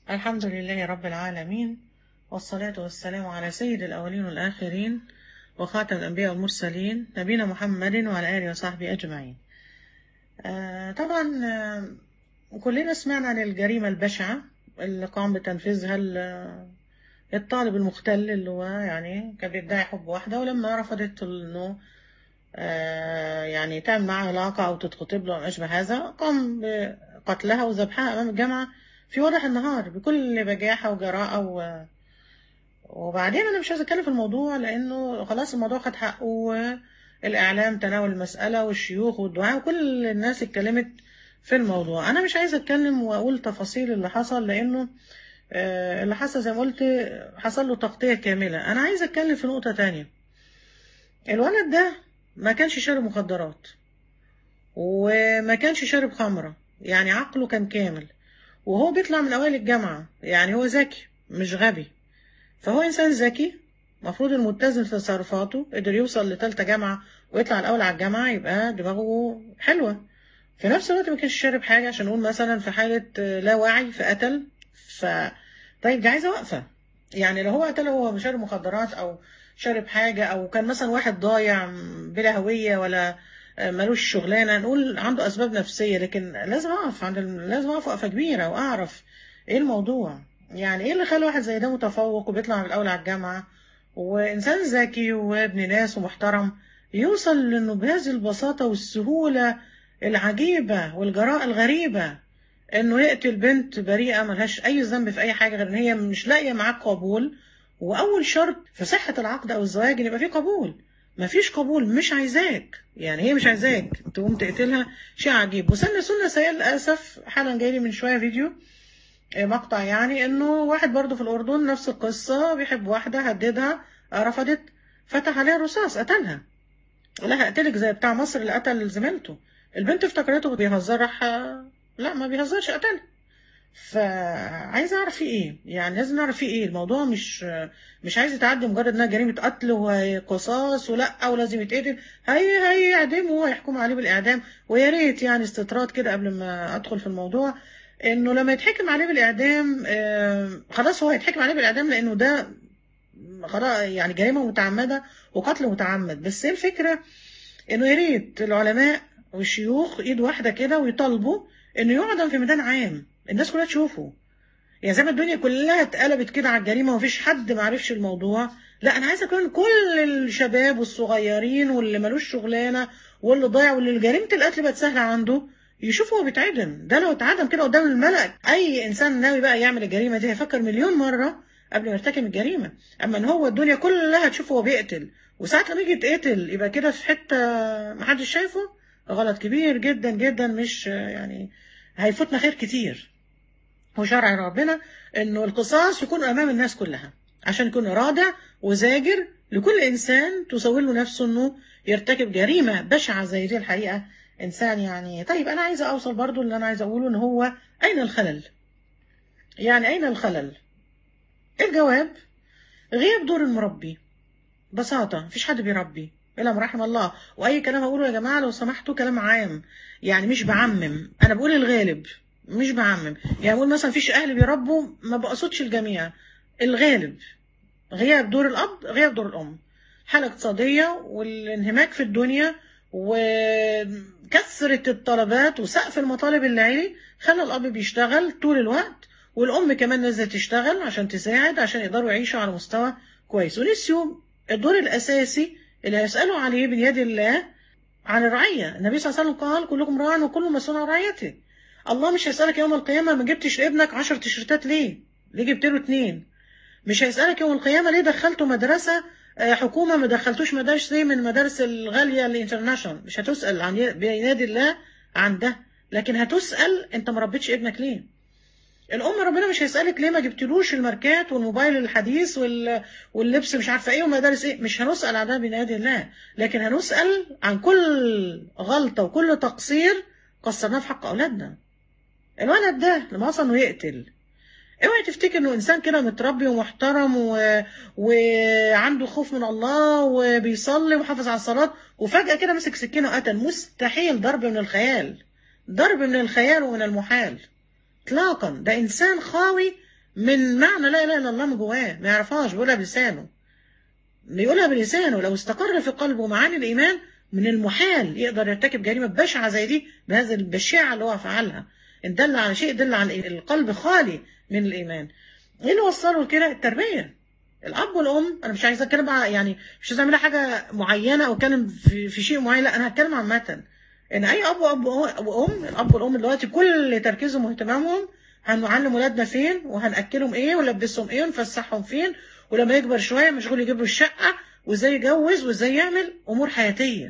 الحمد لله رب العالمين والصلاة والسلام على سيد الأولين والآخرين وخاتم الأنبياء والمرسلين نبينا محمد وعلى آله وصحبه أجمعين آه طبعا آه كلنا سمعنا عن الجريمة البشعة اللي قام بتنفيذها ال- الطالب المختل اللي هو يعني كان بيدعي حب واحدة ولما رفضت انه آه يعني تعمل معها علاقة أو تتخطب له أو ما أشبه هذا قام بقتلها وذبحها أمام الجامعة في وضح النهار بكل بجاحة وجراءة و... وبعدين أنا مش عايزة أتكلم في الموضوع لأنه خلاص الموضوع خد حقه والإعلام تناول المسألة والشيوخ والدعاء وكل الناس اتكلمت في الموضوع أنا مش عايزة أتكلم وأقول تفاصيل اللي حصل لأنه آه، اللي حصل زي ما قلت حصل له تغطية كاملة أنا عايزة أتكلم في نقطة تانية الولد ده ما كانش شارب مخدرات وما كانش شارب خمرة يعني عقله كان كامل وهو بيطلع من أوائل الجامعة يعني هو ذكي مش غبي فهو إنسان ذكي المفروض المتزن في تصرفاته قدر يوصل لتالتة جامعة ويطلع الأول على الجامعة يبقى دماغه حلوة في نفس الوقت ما كانش شارب حاجة عشان نقول مثلا في حالة آه، لا وعي فقتل ف طيب دي عايزة وقفة يعني لو هو قتله وهو شارب مخدرات أو شارب حاجة أو كان مثلا واحد ضايع م- بلا هوية ولا آه، ملوش شغلانة نقول عنده أسباب نفسية لكن لازم أقف عند ال- لازم أقف وقفة كبيرة وأعرف إيه الموضوع يعني إيه اللي خلى واحد زي ده متفوق وبيطلع من الأول على الجامعة وإنسان ذكي وابن ناس ومحترم يوصل لأنه بهذه البساطة والسهولة العجيبة والجراءة الغريبة إنه يقتل بنت بريئة ملهاش أي ذنب في أي حاجة غير إن هي مش لاقية معاه قبول وأول شرط في صحة العقد أو الزواج إن يبقى فيه قبول مفيش قبول مش عايزاك يعني هي مش عايزاك تقوم تقتلها شيء عجيب وسنة سنة سيئة للأسف حالا جاي لي من شوية فيديو آه، مقطع يعني انه واحد برضه في الاردن نفس القصه بيحب واحده هددها آه، رفضت فتح عليها رصاص قتلها لا هقتلك زي بتاع مصر اللي قتل زميلته البنت افتكرته بيهزر راح آه، لا ما بيهزرش قتلها فعايز اعرف في ايه يعني لازم نعرف في ايه الموضوع مش مش عايز يتعدي مجرد انها جريمه قتل وقصاص ولا ولازم يتقتل هي هيعدموا وهيحكموا عليه بالاعدام ويا ريت يعني استطراد كده قبل ما ادخل في الموضوع انه لما يتحكم عليه بالاعدام آه، خلاص هو هيتحكم عليه بالاعدام لانه ده خلاص يعني جريمه متعمده وقتل متعمد بس ايه الفكره انه يا ريت العلماء والشيوخ ايد واحده كده ويطالبوا انه يعدم في ميدان عام الناس كلها تشوفه يعني زي ما الدنيا كلها اتقلبت كده على الجريمه ومفيش حد معرفش الموضوع لا انا عايزه اكون كل الشباب والصغيرين واللي ملوش شغلانه واللي ضايع واللي جريمه القتل بقت سهله عنده يشوفوا هو بيتعدم ده لو اتعدم كده قدام الملأ اي انسان ناوي بقى يعمل الجريمه دي هيفكر مليون مره قبل ما يرتكب الجريمه اما ان هو الدنيا كلها تشوفه هو بيقتل وساعة لما يجي يتقتل يبقى كده في حته محدش شايفه غلط كبير جدا جدا مش يعني هيفوتنا خير كتير وشرع ربنا انه القصاص يكون امام الناس كلها عشان يكون رادع وزاجر لكل انسان تسول له نفسه انه يرتكب جريمه بشعه زي دي الحقيقه انسان يعني طيب انا عايزه اوصل برضو اللي انا عايزه اقوله ان هو اين الخلل يعني اين الخلل الجواب غياب دور المربي بساطه مفيش حد بيربي الا من رحم الله واي كلام اقوله يا جماعه لو سمحتوا كلام عام يعني مش بعمم انا بقول الغالب مش بعمم يعني بقول مثلا مفيش اهل بيربوا ما بقصدش الجميع الغالب غياب دور الاب غياب دور الام حالة اقتصادية والانهماك في الدنيا وكثرة الطلبات وسقف المطالب العالي خلى الاب بيشتغل طول الوقت والام كمان نزلت تشتغل عشان تساعد عشان يقدروا يعيشوا على مستوى كويس ونسيوا الدور الاساسي اللي هيسالوا عليه بيد الله عن الرعيه النبي صلى الله عليه وسلم قال كلكم راع وكل مسؤول عن رعيته الله مش هيسالك يوم القيامه ما جبتش لابنك 10 تيشيرتات ليه ليه جبت له اتنين مش هيسالك يوم القيامه ليه دخلته مدرسه آه، حكومه ما دخلتوش مدارس ليه من المدارس الغاليه الانترناشونال مش هتسال عن بينادي الله عن ده لكن هتسال انت ما ربيتش ابنك ليه الام ربنا مش هيسالك ليه ما جبتلوش الماركات والموبايل الحديث وال... واللبس مش عارفه ايه ومدارس ايه مش هنسال عن ده بينادي الله لكن هنسال عن كل غلطه وكل تقصير قصرناه في حق اولادنا الولد ده لما وصل انه يقتل اوعي تفتكر انه انسان كده متربي ومحترم و... وعنده خوف من الله وبيصلي وحافظ على الصلاه وفجاه كده مسك سكينه وقتل مستحيل ضرب من الخيال ضرب من الخيال ومن المحال اطلاقا ده انسان خاوي من معنى لا اله الا الله من جواه ما يعرفهاش بيقولها بلسانه بيقولها بلسانه لو استقر في قلبه معاني الايمان من المحال يقدر يرتكب جريمه بشعه زي دي بهذه البشاعه اللي هو فعلها ان دل على شيء دل على القلب خالي من الايمان ايه اللي وصله لكده التربيه الاب والام انا مش عايزه اتكلم يعني مش عايزه اعمل حاجه معينه او اتكلم في, في شيء معين لا انا هتكلم عامه ان اي اب واب وام الاب والام دلوقتي كل تركيزهم واهتمامهم هنعلم ولادنا فين وهناكلهم ايه ونلبسهم ايه ونفسحهم فين ولما يكبر شويه مشغول يجيب له الشقه وازاي يجوز وازاي يعمل امور حياتيه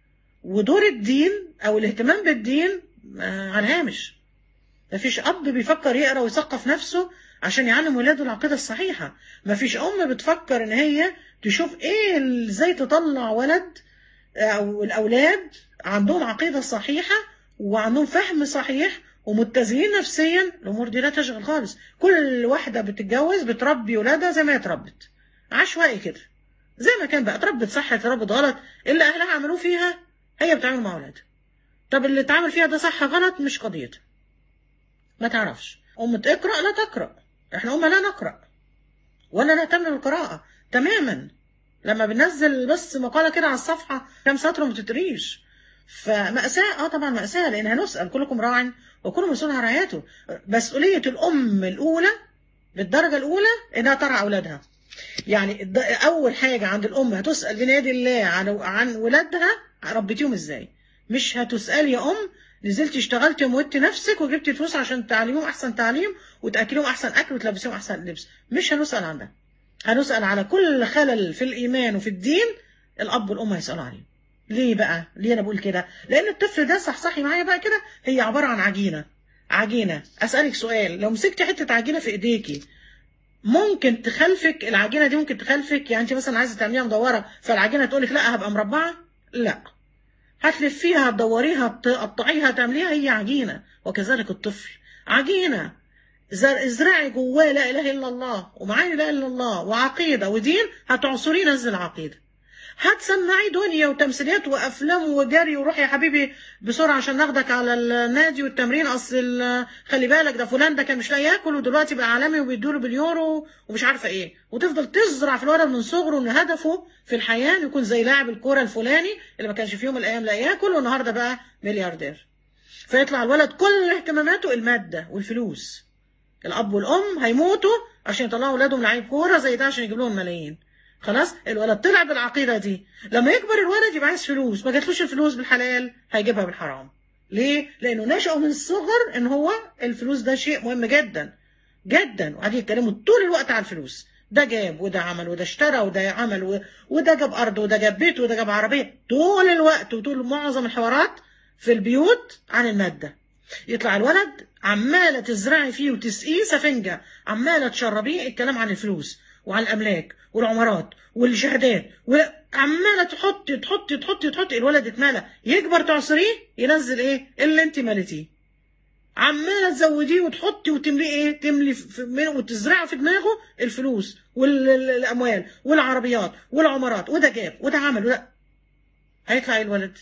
ودور الدين او الاهتمام بالدين على الهامش مفيش اب بيفكر يقرا ويثقف نفسه عشان يعلم ولاده العقيده الصحيحه مفيش ام بتفكر ان هي تشوف ايه ازاي تطلع ولد او الاولاد عندهم عقيده صحيحه وعندهم فهم صحيح ومتزنين نفسيا الامور دي لا تشغل خالص كل واحده بتتجوز بتربي ولادها زي ما هي اتربت عشوائي كده زي ما كان بقى اتربت صح اتربت غلط اللي اهلها عملوه فيها هي بتعمل مع ولادها طب اللي اتعمل فيها ده صح غلط مش قضيتها ما تعرفش ام تقرا لا تقرا احنا أمة لا نقرا ولا نهتم بالقراءه تماما لما بننزل بس مقاله كده على الصفحه كام سطر وما تتريش فمأساة اه طبعا مأساة لان هنسأل كلكم راع وكل مسؤول عن رعايته مسؤولية الأم الأولى بالدرجة الأولى إنها ترعى أولادها يعني أول حاجة عند الأم هتسأل بنادي الله عن عن ولادها ربيتيهم إزاي مش هتسأل يا أم نزلتي اشتغلتي وموتي نفسك وجبتي فلوس عشان تعلميهم أحسن تعليم وتأكليهم أحسن أكل وتلبسيهم أحسن لبس مش هنسأل عن ده هنسأل على كل خلل في الإيمان وفي الدين الأب والأم هيسألوا عليه ليه بقى ليه انا بقول كده لان الطفل ده صحصحي معايا بقى كده هي عباره عن عجينه عجينه اسالك سؤال لو مسكتي حته عجينه في ايديكي ممكن تخلفك العجينه دي ممكن تخلفك يعني انت مثلا عايزه تعمليها مدوره فالعجينه تقول لك لا هبقى مربعه لا هتلفيها تدوريها تقطعيها تعمليها هي عجينه وكذلك الطفل عجينه ازرعي جواه لا اله الا الله ومعاني لا اله الا الله وعقيده ودين هتعصريه نزل عقيده هتسمعي دنيا وتمثيليات وافلام وجري وروح يا حبيبي بسرعه عشان ناخدك على النادي والتمرين اصل خلي بالك ده فلان ده كان مش لاقي ياكل ودلوقتي بقى عالمي وبيدوله باليورو ومش عارفه ايه وتفضل تزرع في الولد من صغره ان هدفه في الحياه يكون زي لاعب الكوره الفلاني اللي ما كانش في يوم من الايام لا ياكل والنهارده بقى ملياردير فيطلع الولد كل اهتماماته الماده والفلوس الاب والام هيموتوا عشان يطلعوا اولادهم لعيب كوره زي ده عشان يجيب لهم ملايين خلاص الولد طلع بالعقيده دي لما يكبر الولد يبقى عايز فلوس ما جاتلوش الفلوس بالحلال هيجيبها بالحرام ليه لانه نشأه من الصغر ان هو الفلوس ده شيء مهم جدا جدا وقاعدين يتكلموا طول الوقت على الفلوس ده جاب وده عمل وده اشترى وده عمل و... وده جاب ارض وده جاب بيت وده جاب عربيه طول الوقت وطول معظم الحوارات في البيوت عن الماده يطلع الولد عماله تزرعي فيه وتسقيه سفنجه عماله تشربيه الكلام عن الفلوس وعن الاملاك والعمارات والشهادات وعماله تحطي تحطي تحطي تحطي الولد اتملى يكبر تعصريه ينزل ايه اللي انت مليتيه عماله تزوديه وتحطي وتمليه ايه تملي في وتزرعي في دماغه الفلوس والاموال والعربيات والعمارات وده جاب وده عمل وده هيطلع ايه الولد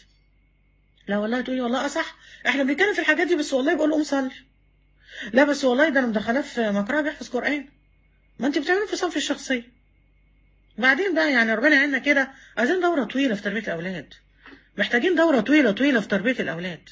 لا والله تقولي والله صح احنا بنتكلم في الحاجات دي بس والله بقول قوم صلي لا بس والله ده انا مدخلاه في مقرأة بيحفظ قرآن ما انت بتعملي في صنف الشخصية بعدين بقى يعني ربنا يعيننا كده عايزين دورة طويلة في تربية الأولاد محتاجين دورة طويلة طويلة في تربية الأولاد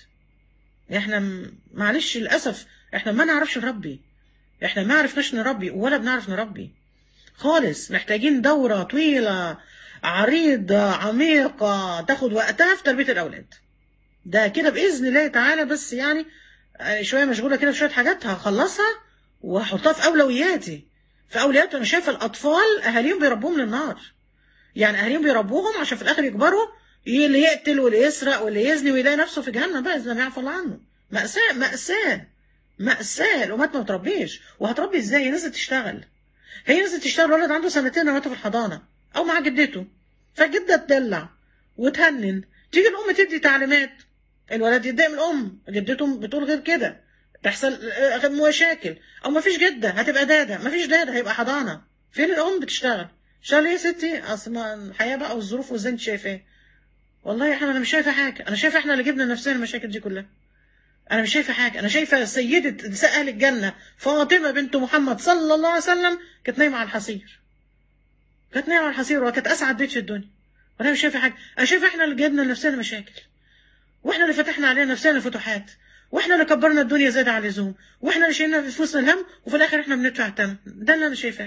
احنا معلش للأسف احنا ما نعرفش نربي احنا ما عرفناش نربي ولا بنعرف نربي خالص محتاجين دورة طويلة عريضة عميقة تاخد وقتها في تربية الأولاد ده كده بإذن الله تعالى بس يعني شوية مشغولة كده في شوية حاجات هخلصها وهحطها في أولوياتي في أولوياتي أنا شايفة الأطفال أهاليهم بيربوهم للنار يعني أهاليهم بيربوهم عشان في الآخر يكبروا اللي يقتل واللي يسرق واللي يزني ويلاقي نفسه في جهنم بقى إذا ما يعرف الله عنه مأساة مأساة مأساة الأمهات ما بتربيش وهتربي إزاي؟ هي نزلت تشتغل هي نزلت تشتغل ولد عنده سنتين رمته في الحضانة أو مع جدته فالجدة تدلع وتهنن تيجي الأم تدي تعليمات الولد يتضايق من الأم جدته بتقول غير كده تحصل مشاكل أو ما فيش جدة هتبقى دادة ما فيش دادة هيبقى حضانة فين الأم بتشتغل شغل ايه يا ستي اصل الحياه بقى والظروف والزي انت شايفاه والله يا احنا انا مش شايفه حاجه انا شايفه احنا اللي جبنا لنفسنا المشاكل دي كلها انا مش شايفه حاجه انا شايفه سيده نساء اهل الجنه فاطمه بنت محمد صلى الله عليه وسلم كانت نايمه على الحصير كانت نايمه على الحصير وكانت اسعد بيت في الدنيا وانا مش شايفه حاجه انا شايفه احنا اللي جبنا لنفسنا مشاكل واحنا اللي فتحنا علينا نفسنا فتوحات واحنا اللي كبرنا الدنيا زيادة عن اللزوم واحنا اللي شيلنا في فلوسنا الهم وفي الاخر احنا بندفع الثمن ده اللي انا شايفاه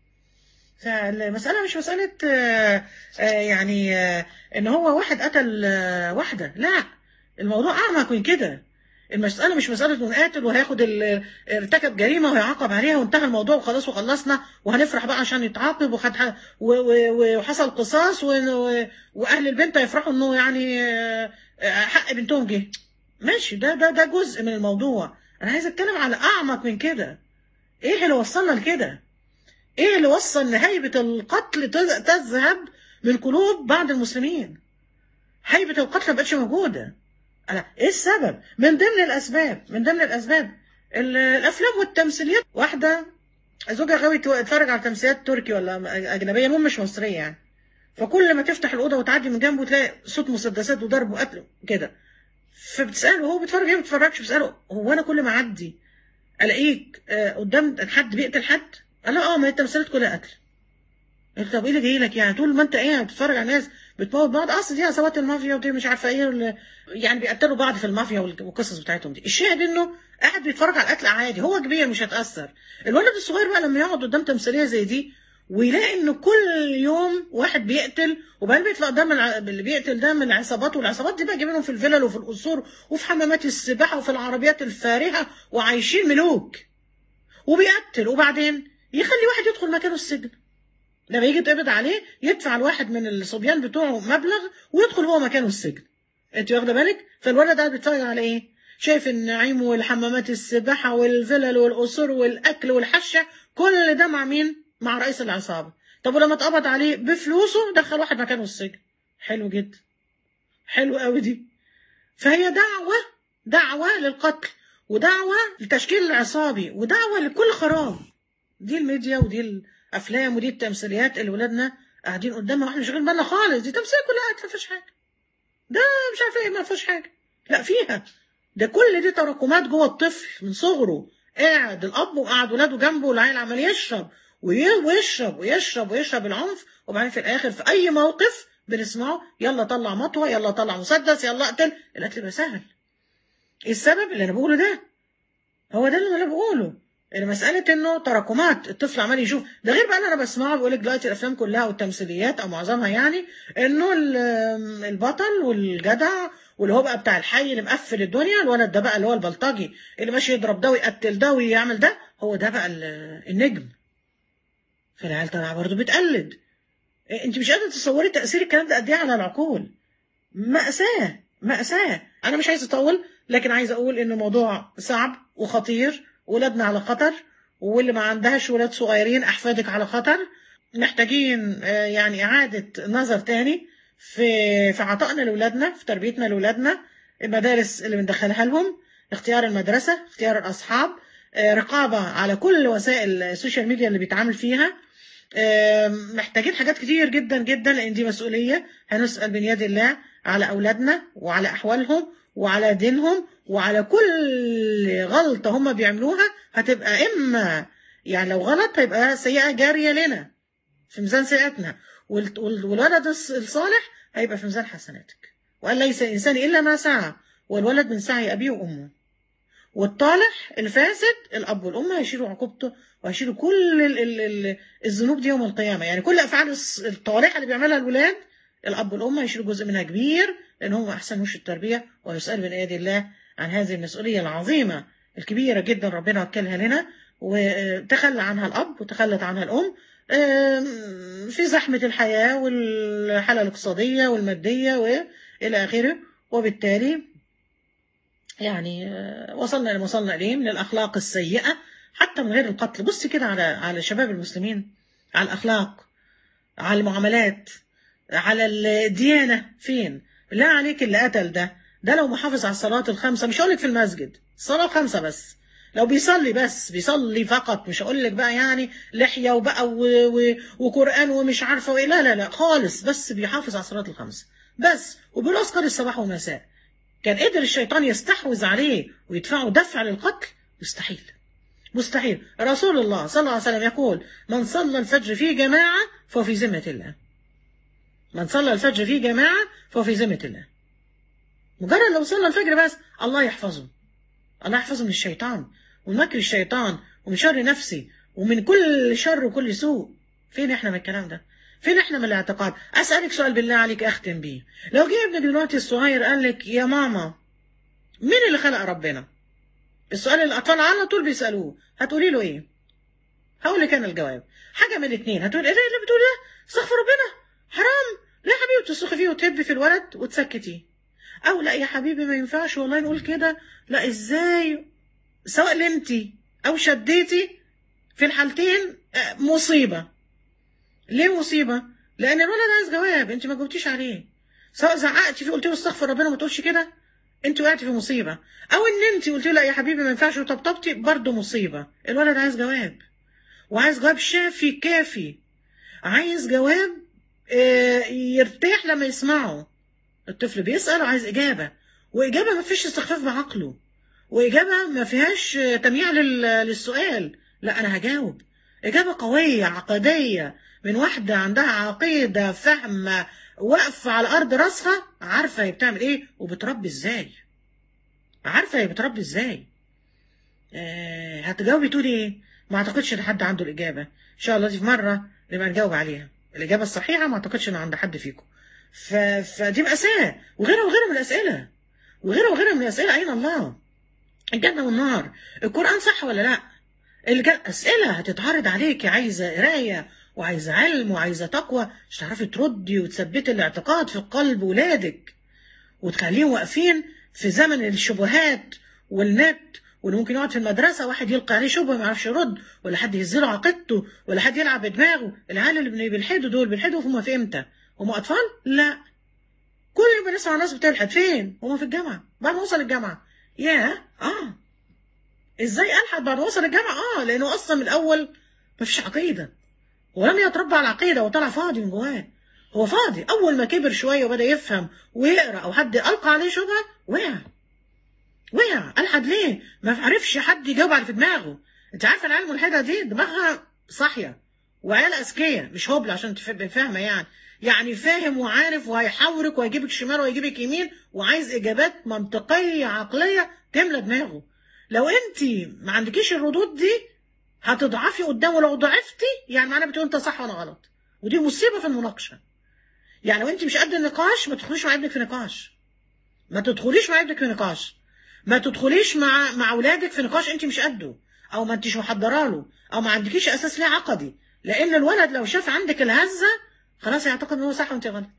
فالمسألة مش مسألة آه، آه، يعني آه، ان هو واحد قتل آه، واحدة لا الموضوع اعمق من كده المسألة مش مسألة انه قاتل وهياخد ال- ارتكب جريمة وهيعاقب عليها وانتهى الموضوع وخلاص وخلصنا وهنفرح بقى عشان يتعاقب وخد ح- و- و- وحصل قصاص و- و- واهل البنت هيفرحوا انه يعني آه، آه، حق بنتهم جه ماشي ده ده ده جزء من الموضوع انا عايز اتكلم على اعمق من كده ايه اللي وصلنا لكده ايه اللي وصل ان هيبة القتل تز- تذهب من قلوب بعض المسلمين هيبة القتل ما بقتش موجودة أنا إيه السبب؟ من ضمن الأسباب من ضمن الأسباب ال- الأفلام والتمثيليات واحدة زوجها غاوي تو- تتفرج على تمثيليات تركي ولا أجنبية المهم مش مصرية يعني فكل ما تفتح الأوضة وتعدي من جنبه تلاقي صوت مسدسات وضرب وقتل كده فبتسأله هو بيتفرج ايه ما بيتفرجش بتسأله هو أنا كل ما أعدي ألاقيك آه، قدام حد بيقتل حد؟ قال له اه ما هي التمثيلات كلها قتل قلت طب ايه اللي جاي لك يعني طول ما انت ايه بتتفرج على ناس بتموت بعض اصل دي عصابات المافيا ودي مش عارفه ايه ولا- يعني بيقتلوا بعض في المافيا وال- والقصص بتاعتهم دي الشاهد انه قاعد بيتفرج على القتل عادي هو كبير مش هيتاثر الولد الصغير بقى لما يقعد قدام تمثيليه زي دي ويلاقي انه كل يوم واحد بيقتل وبعدين بيطلع ده من الع- اللي بيقتل ده من العصابات والعصابات دي بقى جايبينهم في الفلل وفي القصور وفي حمامات السباحه وفي العربيات الفارهه وعايشين ملوك وبيقتل وبعدين يخلي واحد يدخل مكانه السجن لما يجي يتقبض عليه يدفع الواحد من الصبيان بتوعه مبلغ ويدخل هو مكانه السجن انت واخده بالك فالولد قاعد بيتفرج على ايه شايف النعيم والحمامات السباحه والفلل والقصور والاكل والحشه كل ده مع مين مع رئيس العصابه طب ولما اتقبض عليه بفلوسه دخل واحد مكانه السجن حلو جدا حلو قوي دي فهي دعوه دعوه للقتل ودعوه لتشكيل العصابي ودعوه لكل خراب دي الميديا ودي الافلام ودي التمثيليات اللي ولادنا قاعدين قدامها واحنا مش واخدين بالنا خالص دي تمثيل كلها قاعد ما فيهاش حاجه ده مش عارفه ايه ما فيهاش حاجه لا فيها ده كل دي تراكمات جوه الطفل من صغره قاعد الاب وقعد ولاده جنبه والعيل عمال يشرب وي- ويشرب ويشرب ويشرب العنف وبعدين في الاخر في اي موقف بنسمعه يلا طلع مطوه يلا طلع مسدس يلا اقتل القتل بقى سهل ايه السبب اللي انا بقوله ده هو ده اللي انا بقوله يعني مسألة انه تراكمات الطفل عمال يشوف ده غير بقى اللي انا بسمعه بيقول لك دلوقتي الافلام كلها والتمثيليات او معظمها يعني انه ال- البطل والجدع واللي هو بقى بتاع الحي اللي مقفل الدنيا الولد ده بقى اللي هو البلطجي اللي ماشي يضرب ده ويقتل ده ويعمل ده هو ده بقى ال- النجم فالعيال طالعه برضه بتقلد إيه، انت مش قادره تصوري تاثير الكلام ده قد ايه على العقول مأساة مأساة أنا مش عايز أطول لكن عايز أقول إن الموضوع صعب وخطير ولادنا على خطر واللي ما عندهاش ولاد صغيرين أحفادك على خطر محتاجين آه، يعني إعادة نظر تاني في في عطائنا لأولادنا في تربيتنا لأولادنا المدارس اللي بندخلها لهم اختيار المدرسة اختيار الأصحاب آه، رقابة على كل وسائل السوشيال ميديا اللي بيتعامل فيها آم، محتاجين حاجات كتير جدا جدا لان دي مسؤوليه هنسال من يد الله على اولادنا وعلى احوالهم وعلى دينهم وعلى كل غلطه هم بيعملوها هتبقى اما يعني لو غلط هيبقى سيئه جاريه لنا في ميزان سيئاتنا وال- وال- والولد الص- الصالح هيبقى في ميزان حسناتك وقال ليس الانسان الا ما سعى والولد من سعي ابيه وامه والطالح الفاسد الاب والام هيشيلوا عقوبته وهيشيلوا كل ال ال ال الذنوب دي يوم القيامه يعني كل افعال الص- الطالحه اللي بيعملها الولاد الاب والام هيشيلوا جزء منها كبير لان هم ما احسنوش التربيه ويسال من ايدي الله عن هذه المسؤوليه العظيمه الكبيره جدا ربنا وكلها لنا وتخلى عنها الاب وتخلت عنها الام آم، في زحمه الحياه والحاله الاقتصاديه والماديه والى اخره وبالتالي يعني آه، وصلنا لما وصلنا اليه من الاخلاق السيئه حتى من غير القتل بص كده على على شباب المسلمين على الاخلاق على المعاملات على الديانه فين لا عليك اللي قتل ده ده لو محافظ على الصلاه الخمسه مش هقول لك في المسجد الصلاه الخمسه بس لو بيصلي بس بيصلي فقط مش هقول لك بقى يعني لحيه وبقى و... و... وقران ومش عارفه وايه لا لا لا خالص بس بيحافظ على الصلاه الخمسه بس وبيقول اذكر الصباح والمساء كان قدر الشيطان يستحوذ عليه ويدفعه دفع للقتل مستحيل مستحيل رسول الله صلى الله عليه وسلم يقول من صلى الفجر في جماعة فهو في ذمة الله من صلى الفجر في جماعة فهو في ذمة الله مجرد لو صلى الفجر بس الله يحفظه الله يحفظه من الشيطان ومن مكر الشيطان ومن شر نفسي ومن كل شر وكل سوء فين احنا من الكلام ده فين احنا من الاعتقاد اسالك سؤال بالله عليك اختم بيه لو جه ابنك دلوقتي الصغير قال لك يا ماما مين اللي خلق ربنا السؤال اللي الاطفال على طول بيسالوه هتقولي له ايه هقول لك انا الجواب حاجه من الاثنين هتقول ايه ده اللي بتقول ده استغفر ربنا حرام لا يا حبيبي تصرخي فيه وتهبي في الولد وتسكتيه او لا يا حبيبي ما ينفعش والله نقول كده لا ازاي سواء لمتي او شديتي في الحالتين مصيبه ليه مصيبه لان الولد عايز جواب انت ما جاوبتيش عليه سواء زعقتي فيه قلت له استغفر ربنا ما تقولش كده انت وقعتي في مصيبه او ان انت قلت له لا يا حبيبي ما ينفعش وطبطبتي برضه مصيبه الولد عايز جواب وعايز جواب شافي كافي عايز جواب يرتاح لما يسمعه الطفل بيسأل وعايز إجابة وإجابة ما فيش استخفاف بعقله وإجابة ما فيهاش تمييع للسؤال لا أنا هجاوب إجابة قوية عقدية من واحدة عندها عقيدة فاهمة واقفة على أرض راسها عارفة هي بتعمل إيه وبتربي إزاي عارفة هي بتربي إزاي آه هتجاوبي تقولي إيه ما أعتقدش إن حد عنده الإجابة إن شاء الله دي في مرة نبقى نجاوب عليها الإجابة الصحيحة ما أعتقدش إن عند حد فيكم ف... فدي مأساة وغيرها وغيرها من الأسئلة وغيرها وغيرها من الأسئلة أين الله الجنة والنار القرآن صح ولا لا الج... أسئلة هتتعرض عليك عايزة قراية وعايزة علم وعايزة تقوى مش تعرفي تردي وتثبتي الاعتقاد في قلب ولادك وتخليهم واقفين في زمن الشبهات والنت واللي ممكن يقعد في المدرسه واحد يلقي عليه شبهه ما يعرفش يرد ولا حد يهز له عقيدته ولا حد يلعب بدماغه العيال اللي بيلحدوا دول بيلحدوا هم في امتى؟ هم اطفال؟ لا كل يوم بنسمع ناس بتلحد فين؟ هم في الجامعه بعد ما وصل الجامعه ياه اه ازاي الحد بعد ما وصل الجامعه؟ اه لانه اصلا من الاول ما فيش عقيده ولم يتربى على العقيده وطلع فاضي من جواه هو فاضي اول ما كبر شويه وبدا يفهم ويقرا او حد القى عليه شبهه وقع وقع الحد ليه ما عرفش حد يجاوب على في دماغه انت عارفه العيال الملحده دي دماغها صاحيه وعيال اذكياء مش هبل عشان تبقى فاهمه يعني يعني فاهم وعارف وهيحاورك وهيجيبك شمال وهيجيبك يمين وعايز اجابات منطقيه عقليه تملى دماغه لو انت ما عندكيش الردود دي هتضعفي قدامه لو ضعفتي يعني معناها بتقول انت صح وانا غلط ودي مصيبه في المناقشه يعني لو انت مش قد النقاش ما تدخليش مع ابنك في نقاش ما تدخليش مع ابنك في نقاش ما تدخليش مع مع اولادك في نقاش انت مش قده او ما انتش محضره له او ما عندكيش اساس ليه عقدي لان الولد لو شاف عندك الهزه خلاص يعتقد ان هو صح وانت غلط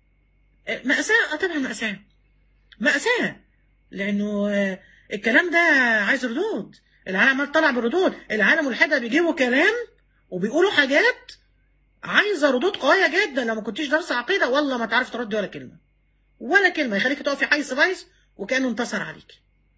مأساة طبعا مأساة مأساة لأنه الكلام ده عايز ردود العالم عمال طلع بردود العالم والحدة بيجيبوا كلام وبيقولوا حاجات عايزة ردود قوية جدا لو ما كنتيش دارسة عقيدة والله ما تعرف تردي ولا كلمة ولا كلمة يخليك تقفي حيث بايظ وكأنه انتصر عليك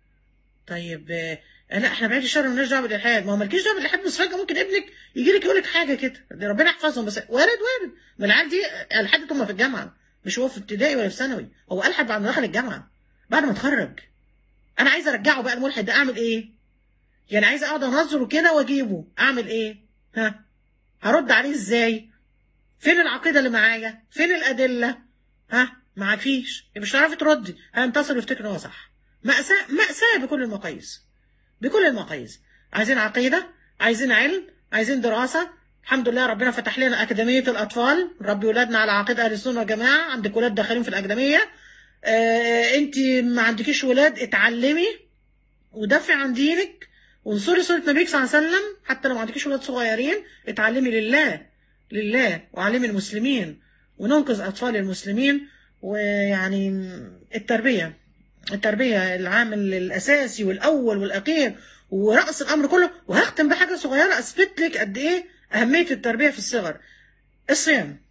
طيب لا احنا بعيد الشر مالناش دعوه بالالحاد ما هو مالكيش دعوه بالالحاد بس فجاه ممكن ابنك يجي لك يقول لك حاجه كده ربنا يحفظهم بس وارد وارد ما العيال دي الحدت هم في الجامعه مش هو في ابتدائي ولا في ثانوي هو الحد بعد ما دخل الجامعه بعد ما اتخرج انا عايزه ارجعه بقى الملحد ده اعمل ايه؟ يعني عايزه اقعد انظره كده واجيبه اعمل ايه؟ ها؟ هرد عليه ازاي؟ فين العقيده اللي معايا؟ فين الادله؟ ها؟ ما فيش مش هتعرفي تردي هينتصر ويفتكر ان هو صح مأساة مأساة بكل المقاييس بكل المقاييس عايزين عقيدة عايزين علم عايزين دراسة الحمد لله ربنا فتح لنا أكاديمية الأطفال ربي ولادنا على عقيدة أهل السنة والجماعة عندك ولاد داخلين في الأكاديمية آه أنت ما عندكيش ولاد اتعلمي ودافعي عن دينك وانصري سنة نبيك صلى الله عليه وسلم حتى لو ما عندكيش ولاد صغيرين اتعلمي لله لله وعلمي المسلمين وننقذ أطفال المسلمين ويعني التربية التربية العامل الأساسي والأول والأخير ورأس الأمر كله وهختم بحاجة صغيرة أثبت لك قد إيه أهمية التربية في الصغر الصيام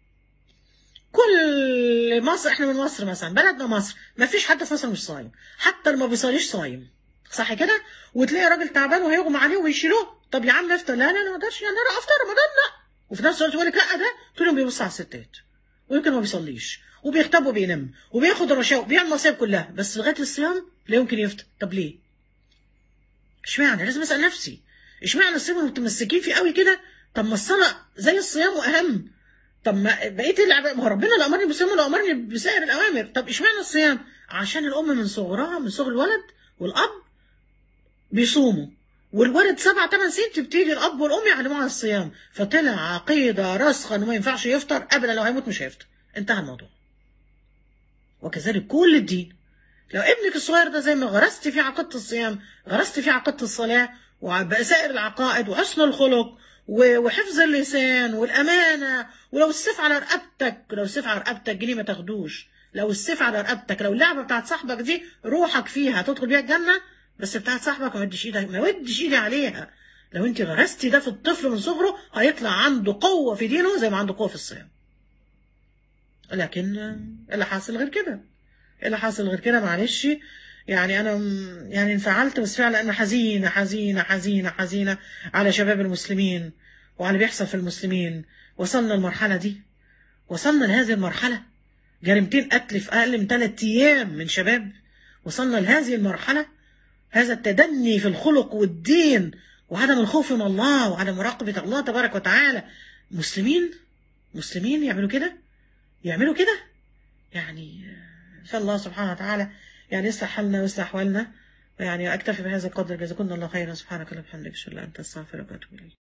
كل مصر احنا من مصر مثلا بلدنا مصر ما فيش حد في مصر مش صايم حتى اللي ما بيصليش صايم صح كده وتلاقي راجل تعبان وهيغمى عليه ويشيلوه طب يا عم افطر لا لا لا ما اقدرش يعني انا افطر رمضان لا وفي نفس الوقت يقول لك لا ده طول يوم بيبص على الستات ويمكن ما بيصليش وبيغتاب وبينام وبياخد الرشاوى وبيعمل المصايب كلها بس لغايه الصيام لا يمكن يفطر طب ليه؟ اشمعنى لازم اسال نفسي اشمعنى الصيام متمسكين فيه قوي كده طب ما الصلاه زي الصيام واهم طب ما بقيه العباد ما هو ربنا اللي امرني بالصيام ولا امرني بسائر الاوامر طب اشمعنى الصيام عشان الام من صغرها من صغر الولد والاب بيصوموا والولد سبع ثمان سنين تبتدي الاب والام يعلموه على الصيام فطلع عقيده راسخه انه ما ينفعش يفطر ابدا لو هيموت مش هيفطر انتهى الموضوع وكذلك كل الدين لو ابنك الصغير ده زي ما غرست فيه عقيده الصيام غرست فيه عقيده الصلاه وسائر العقائد وحسن الخلق و- وحفظ اللسان والامانه ولو السيف على رقبتك لو السيف على رقبتك جنيه ما تاخدوش لو السيف على رقبتك لو اللعبه بتاعت صاحبك دي روحك فيها تدخل بيها الجنه بس بتاعت صاحبك ما وديش ايدك ما وديش ايدي عليها لو انت غرستي ده في الطفل من صغره هيطلع عنده قوه في دينه زي ما عنده قوه في الصيام لكن آه، اللي حاصل غير كده اللي حاصل غير كده معلش يعني انا م- يعني انفعلت بس فعلا انا حزينه حزينه حزينه حزينه على شباب المسلمين وعلى اللي بيحصل في المسلمين وصلنا المرحله دي وصلنا لهذه المرحله جريمتين قتل في اقل من ثلاث ايام من شباب وصلنا لهذه المرحله هذا التدني في الخلق والدين وعدم الخوف من الله وعدم مراقبه الله تبارك وتعالى مسلمين مسلمين يعملوا كده يعملوا كده يعني ان شاء الله سبحانه وتعالى يعني يصلح حالنا ويصلح احوالنا يعني اكتفي بهذا القدر جزاكم الله خيرا سبحانك اللهم وبحمدك اشهد ان لا اله الا انت استغفرك واتوب اليك